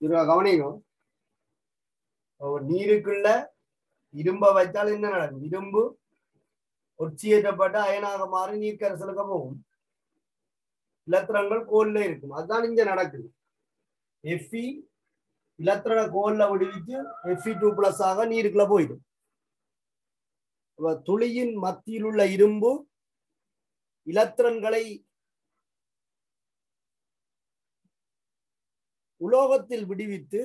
இருவா கவனிங்க ஒரு நீருக்குள்ள இரும்ப வைத்தால் என்ன நடக்கும் இரும்பு ஒட்சியேற்றப்பட்ட அயனாக மாறி நீர்க்கரசலுக்கு போகும் இலத்திரங்கள் கோல்ல இருக்கும் அதுதான் இங்க நடக்குது எஃப்இ இலத்திரன கோல்ல விடுவிச்சு எஃப்இ டூ பிளஸ் ஆக நீருக்குள்ள போயிடும் அப்ப துளியின் மத்தியில் உள்ள இரும்பு இலத்திரன்களை உலோகத்தில் விடுவித்து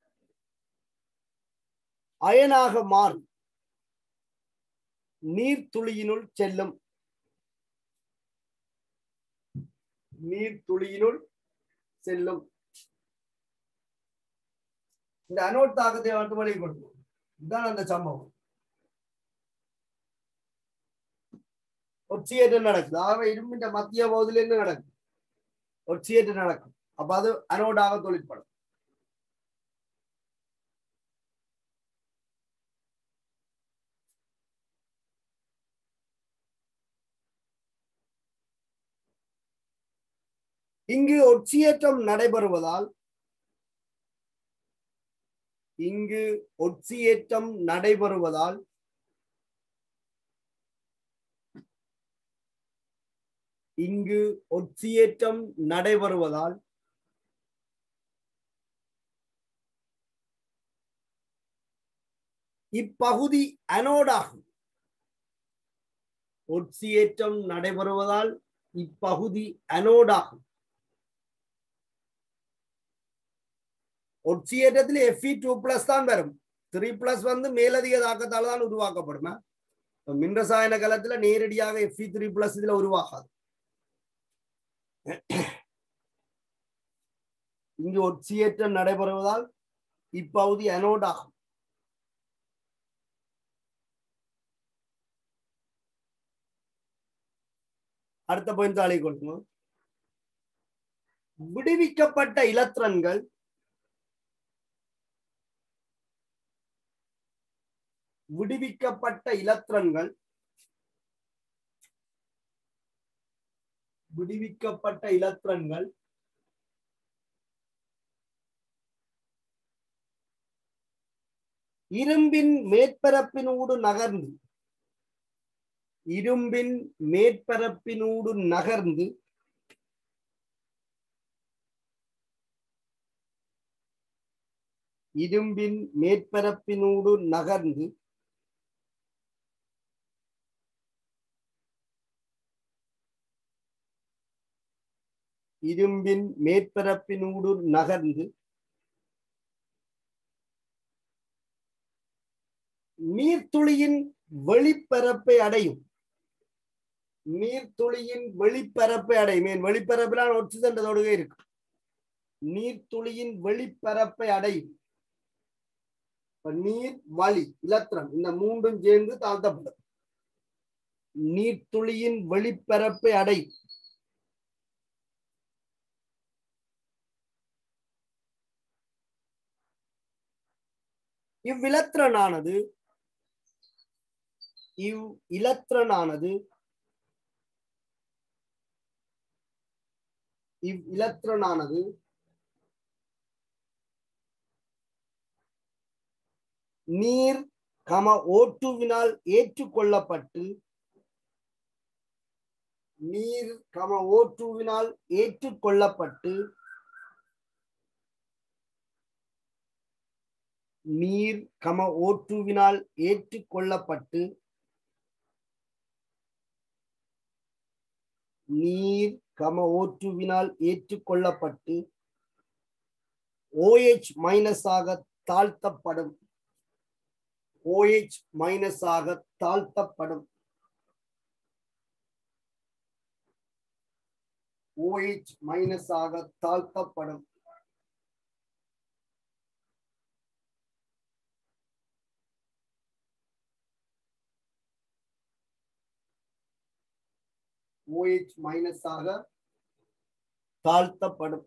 அயனாக மாறி நீர்த்துளியினுள் செல்லும் நீர்த்துளியினுள் செல்லும் இந்த அனோட் தாக்கத்தை மட்டும் வழி கொடுக்கும் இதுதான் அந்த சம்பவம் ஒட்சியேற்றம் நடக்குது ஆகவே இரும்பின் மத்திய பகுதியில் என்ன நடக்கும் ஒட்சியேற்றம் நடக்கும் அப்ப அது அனோடாக தொழிற்படும் இங்கு ஒட்சியேற்றம் நடைபெறுவதால் இங்கு ஒட்சியேற்றம் நடைபெறுவதால் இங்கு ஒட்சியேற்றம் நடைபெறுவதால் இப்பகுதி அனோடாகும் ஒட்சியேற்றம் நடைபெறுவதால் இப்பகுதி அனோடாகும் ஒட்சியேற்றத்தில் எஃப்இ டூ பிளஸ் தான் வரும் த்ரீ பிளஸ் வந்து மேலதிக தாக்கத்தால் தான் உருவாக்கப்படுமா மின் ரசாயன காலத்துல நேரடியாக எஃப்இ த்ரீ பிளஸ் இதுல உருவாகாது இங்கு ஒட்சியேற்றம் நடைபெறுவதால் இப்பகுதி அனோட் ஆகும் அடுத்த பாயிண்ட் தாளை கொடுக்கணும் விடுவிக்கப்பட்ட இலத்திரன்கள் விடுவிக்கப்பட்ட இலத்திரன்கள் விடுவிக்கப்பட்ட இலத்திரன்கள் இரும்பின் மேற்பரப்பினூடு நகர்ந்து இரும்பின் மேற்பரப்பினூடு நகர்ந்து இரும்பின் மேற்பரப்பினூடு நகர்ந்து இரும்பின் மேற்பரப்பினூடு நகர்ந்து நீர்த்துளியின் வெளிப்பரப்பை அடையும் நீர்த்துளியின் வெளிப்பரப்பை அடையும் ஏன் வெளிப்பரப்பிலான ஒட்சிதண்ட தொடுகை இருக்கு நீர்த்துளியின் வெளிப்பரப்பை அடையும் இப்ப நீர் வழி இலத்திரம் இந்த மூன்றும் சேர்ந்து தாழ்த்தப்படும் நீர்த்துளியின் வெளிப்பரப்பை அடையும் இவ்விலத்திரனானது இவ் இலத்திரனானது இவ் இலத்திரனானது நீர் கம ஓட்டுவினால் ஏற்றுக்கொள்ளப்பட்டு நீர் கம ஓட்டுவினால் ஏற்றுக்கொள்ளப்பட்டு நீர் கம ஓட்டுவினால் ஏற்றுக்கொள்ளப்பட்டு நீர் கம ஓட்டுவினால் ஏற்றுக்கொள்ளப்பட்டு OH மைனஸ் ஆக தாழ்த்தப்படும் OH மைனஸ் ஆக தாழ்த்தப்படும் OH மைனஸ் ஆக தாழ்த்தப்படும் OH மைனஸ் ஆக தாழ்த்தப்படும்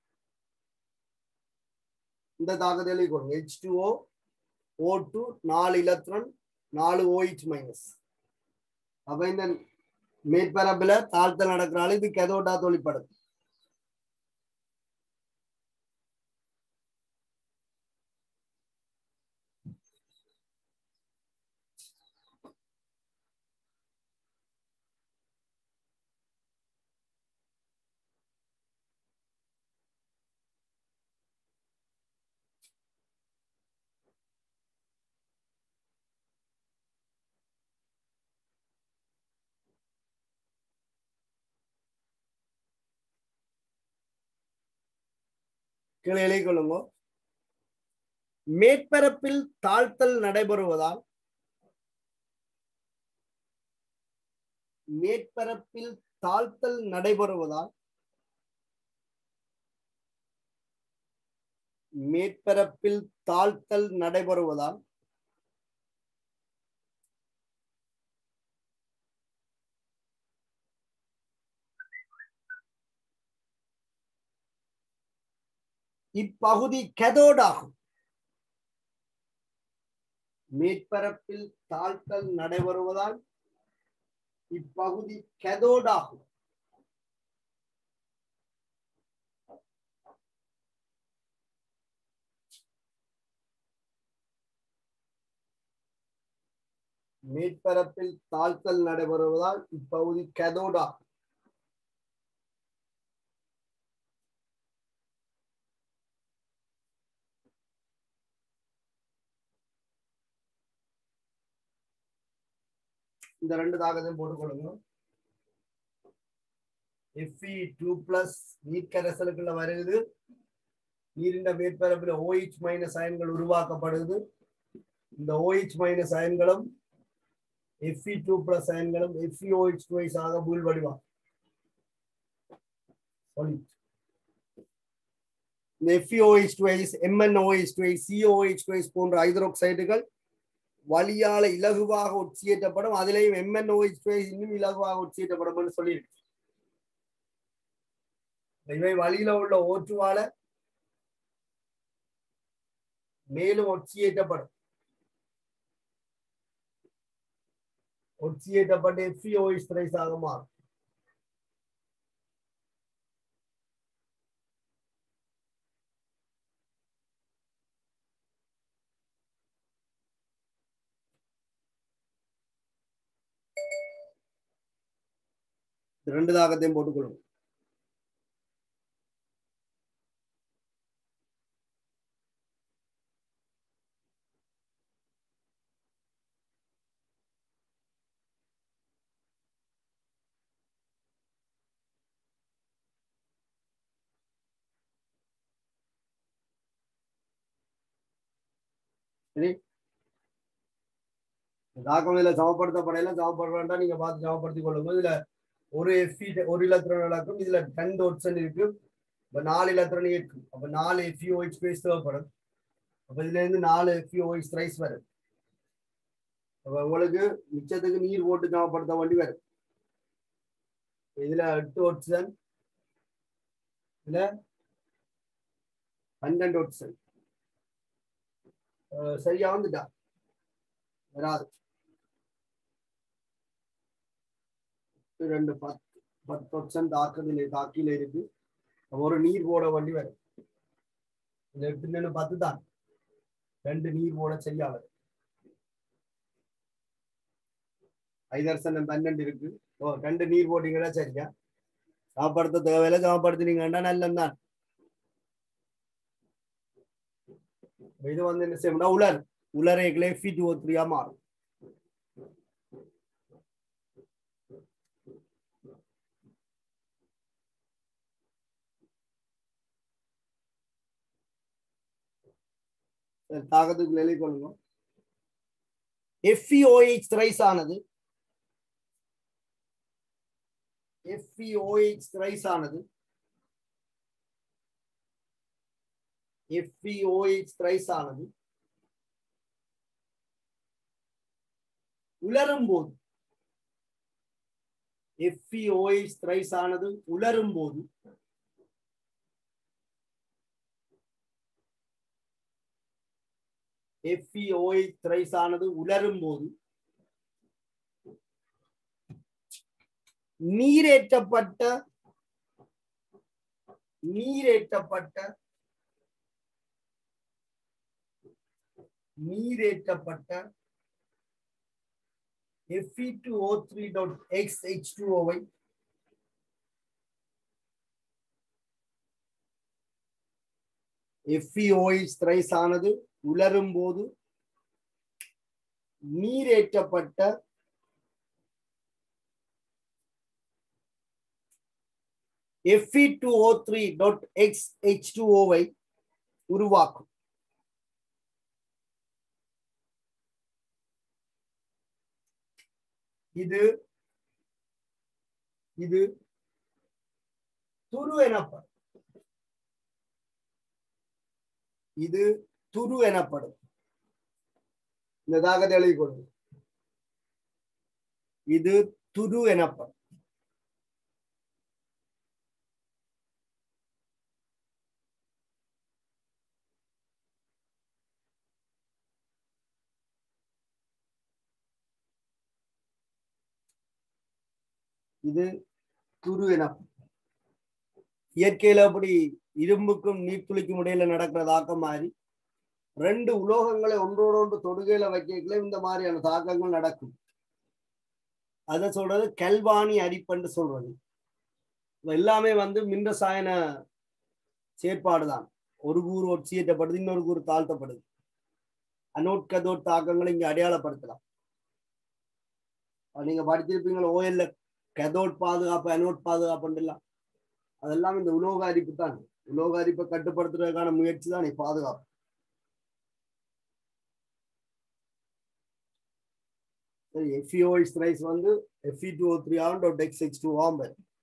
இந்த தாக்குதலை கொடுங்க H two O O two நாலு இலத்திரன் நாலு OH மைனஸ் அப்ப இந்த மேற்பரப்புல தாழ்த்தல் நடக்கிறாள் இது கெதோட்டா தொழிற்படும் கீழே எழுதி கொள்ளுங்க மேற்பரப்பில் தாழ்த்தல் நடைபெறுவதால் மேற்பரப்பில் தாழ்த்தல் நடைபெறுவதால் மேற்பரப்பில் தாழ்த்தல் நடைபெறுவதால் இப்பகுதி கெதோடாகும் மேற்பரப்பில் தாழ்த்தல் நடைபெறுவதால் இப்பகுதி கெதோடாகும் மேற்பரப்பில் தாழ்த்தல் நடைபெறுவதால் இப்பகுதி கெதோடா இந்த ரெண்டு தாக்கத்தையும் போட்டுக்கொள்ளுங்க எஃப்இ டூ பிளஸ் நீட் கரைசலுக்குள்ள வருகுது நீரின் மேற்பரப்பில் ஓஹெச் மைனஸ் அயன்கள் உருவாக்கப்படுது இந்த ஓஹெச் மைனஸ் அயன்களும் எஃப்இ டூ பிளஸ் அயன்களும் எஃப்இஓஹெச் டுவைஸ் ஆக பூல் வடிவம் solid. இந்த F E O H twice M N O H twice C O H twice போன்ற ஹைட்ரோக்சைடுகள் வழியால இலகுவாக ஒட்சியேற்றப்படும் அதிலேயும் எம்என்ஓஹெச் டுவைஸ் இன்னும் இலகுவாக ஒட்சியேற்றப்படும் சொல்லியிருக்கு இவை வழியில உள்ள ஓற்றுவால மேலும் ஒட்சியேற்றப்படும் ஒட்சியேற்றப்பட்ட எஃப்இஓஹெச் த்ரைஸ் ஆக மாறும் ரெண்டு தாக்கத்தையும் போட்டுக்கொள்ளும் சரி தாக்கம் இதுல சமப்படுத்தப்படையில சமப்படுறா நீங்க பார்த்து சமப்படுத்திக் கொள்ளுங்க இதுல ஒரு எஃப்இ ஒரு இலத்திரன் நடக்கும் இதுல டென் டோட்ஸன் இருக்கு இப்ப நாலு இலத்திரன் இருக்கு அப்ப நாலு எஃப்இஓஹெச் பேஸ் தேவைப்படும் அப்ப இதுல இருந்து நாலு எஃப்இஓஹெச் ரைஸ் வரும் அப்ப உங்களுக்கு மிச்சத்துக்கு நீர் போட்டு சமப்படுத்த வேண்டி வரும் இதுல எட்டு ஒட்சன் இதுல பன்னெண்டு ஒட்சன் சரியா வந்துட்டா வராது ரெண்டு பத்து பத்து பர்சன்ட் தாக்குதல் தாக்கில இருக்கு ஒரு நீர் போட வண்டி வரும் இந்த எட்டு நின்று பத்து தான் ரெண்டு நீர் போட சரியா வரும் ஐதர்சன் பன்னெண்டு இருக்கு ஓ ரெண்டு நீர் போட்டீங்கன்னா சரியா சாப்பாடுத்த தேவையில்ல சாப்பாடுத்தினீங்கன்னா நல்லந்தான் இது வந்து என்ன செய்யணும்னா உலர் உலரைகளே ஃபீட் ஓ த்ரீயா மாறும் தாக்கத்துக்கு எழுதி கொள்ளுங்க எஃப்இஓஹெச் ரைஸ் ஆனது எஃப்இஓஹெச் ரைஸ் ஆனது எஃப்இஓஹெச் ரைஸ் ஆனது உலரும் போது எஃப்இஓஹெச் ரைஸ் ஆனது உலரும் போது எஃப்இஓஹெச் ரைஸ் ஆனது உலரும் போது நீரேற்றப்பட்ட நீரேற்றப்பட்ட நீரேற்றப்பட்ட Fe2O3.xH2O வை FeOH thrice ஆனது உலரும் போது நீரேற்றப்பட்ட Fe2O3.xH2O வை உருவாக்கும் இது இது துரு எனப்படும் இது துரு எனப்படும் இந்த தாகத்தை எழுதி கொடுங்க இது துரு எனப்படும் இது துரு எனப்படும் இயற்கையில அப்படி இரும்புக்கும் நீர்த்துளிக்கும் இடையில நடக்கிற தாக்கம் மாதிரி ரெண்டு உலோகங்களை ஒன்றோடு ஒன்று தொடுகையில வைக்கல இந்த மாதிரியான தாக்கங்கள் நடக்கும் அத சொல்றது கல்வாணி அரிப்பன்று சொல்றது இப்ப எல்லாமே வந்து மின்ரசாயன செயற்பாடுதான் ஒரு கூறு ஒட்சியேற்றப்படுது இன்னொரு கூறு தாழ்த்தப்படுது அனோட் கதோட் தாக்கங்களை இங்க அடையாளப்படுத்தலாம் நீங்க படிச்சிருப்பீங்களா ஓஎல்ல கதோட் பாதுகாப்பு அனோட் பாதுகாப்புலாம் அதெல்லாம் இந்த உலோக அரிப்பு தான் உலோக அரிப்பை கட்டுப்படுத்துறதுக்கான முயற்சி தான் பாதுகாப்பு சரி எஃப்இஓஎஸ் ரைஸ் வந்து எஃப்இ டூ ஓ த்ரீ ஆகும் டாட் எக்ஸ் எக்ஸ் டூ ஆகும்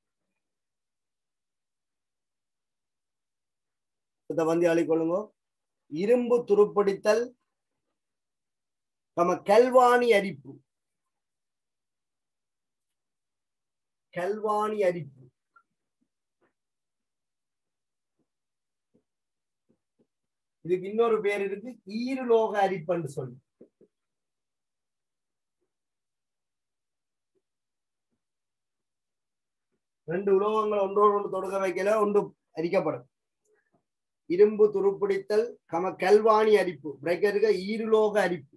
இதை வந்து அழிக்கொள்ளுங்க இரும்பு துருப்பிடித்தல் நம்ம கல்வாணி அரிப்பு கல்வாணி அரிப்பு இதுக்கு இன்னொரு பேர் இருக்கு ஈருலோக அரிப்புன்னு சொல்லி ரெண்டு உலோகங்கள் ஒன்றோடு ஒன்று தொடுக்க வைக்கல ஒன்று அரிக்கப்படும் இரும்பு துருப்பிடித்தல் கம கல்வாணி அரிப்பு பிரேக்கருக்கு ஈருலோக அரிப்பு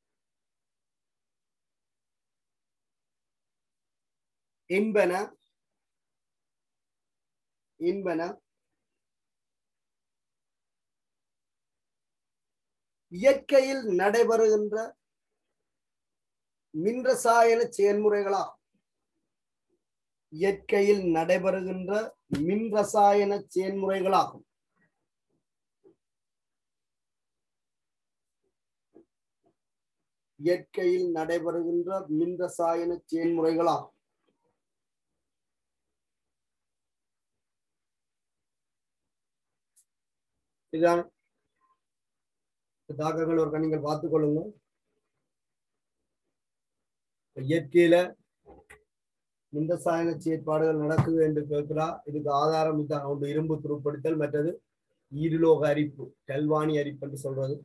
என்பன என்பன இயற்கையில் நடைபெறுகின்ற மின்ரசாயன செயல்முறைகளா இயற்கையில் நடைபெறுகின்ற மின் ரசாயன செயல்முறைகளாகும் இயற்கையில் நடைபெறுகின்ற மின் ரசாயன செயல்முறைகளாகும் இதுதான் தாக்கங்கள் ஒரு நீங்கள் பார்த்துக் கொள்ளுங்க இயற்கையில மின்ரசாயன செயற்பாடுகள் நடக்குது என்று கேட்கிறா இதுக்கு ஆதாரம் இதான் ஒன்று இரும்பு துருப்படுத்தல் மற்றது ஈருலோக அரிப்பு கல்வாணி அரிப்பு என்று சொல்றது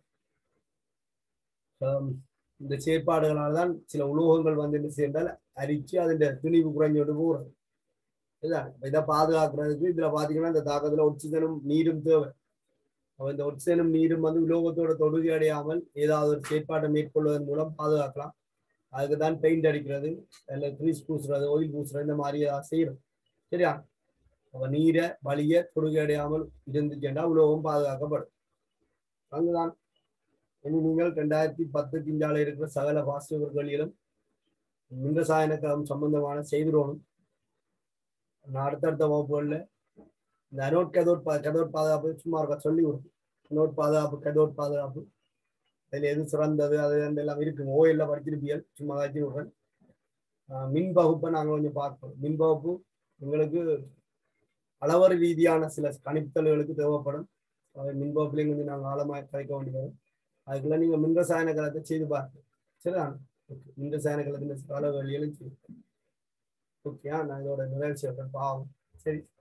இந்த செயற்பாடுகளால் தான் சில உலோகங்கள் வந்து என்ன சேர்ந்தால் அரிச்சு அதன் துணிவு குறைஞ்சோடு போகிறது இதுதான் இதை பாதுகாக்கிறதுக்கு இதுல பாத்தீங்கன்னா இந்த தாக்கத்துல ஒட்சிஜனும் நீரும் தேவை இந்த ஒட்சிஜனும் நீரும் வந்து உலோகத்தோட தொடுகை அடையாமல் ஏதாவது ஒரு செயற்பாட்டை மேற்கொள்வதன் மூலம் பாதுகாக்கலாம் அதுக்கு தான் பெயிண்ட் அடிக்கிறது இல்லை கிரீஸ் பூசுறது ஆயில் பூசுறது இந்த மாதிரி செய்யறோம் சரியா அப்ப நீரை வலிய தொடுகை அடையாமல் இருந்துச்சுன்னா உலோகம் பாதுகாக்கப்படும் அங்குதான் இனி நீங்கள் ரெண்டாயிரத்தி பத்து கிஞ்சால இருக்கிற சகல பாசிட்டிவர்களிலும் மின்ரசாயன களம் சம்பந்தமான செய்திருவோம் நான் அடுத்தடுத்த வகுப்புகளில் இந்த அனோட் கதோட் பா கதோட் பாதுகாப்பு சும்மா இருக்க சொல்லி கொடுக்கும் நோட் பாதுகாப்பு கதோட் பாதுகாப்பு அதில் எது சிறந்தது அது அந்த எல்லாம் இருக்கு ஓஎல்ல படிச்சிருப்பியல் சும்மா காய்ச்சி விடுறேன் மின் வகுப்பை நாங்கள் கொஞ்சம் பார்ப்போம் மின் வகுப்பு உங்களுக்கு அளவறு ரீதியான சில கணிப்புதல்களுக்கு தேவைப்படும் மின் வகுப்புலையும் கொஞ்சம் நாங்கள் ஆழமாக கலைக்க வேண்டியது அதுக்குள்ள நீங்கள் மின் ரசாயன கலத்தை செய்து பார்ப்போம் சரிதான் மின் ரசாயன கலத்தின் கால வழியிலும் செய்யும் ஓகே நான் இதோட நிறைவு செய்யறேன் பாவம் சரி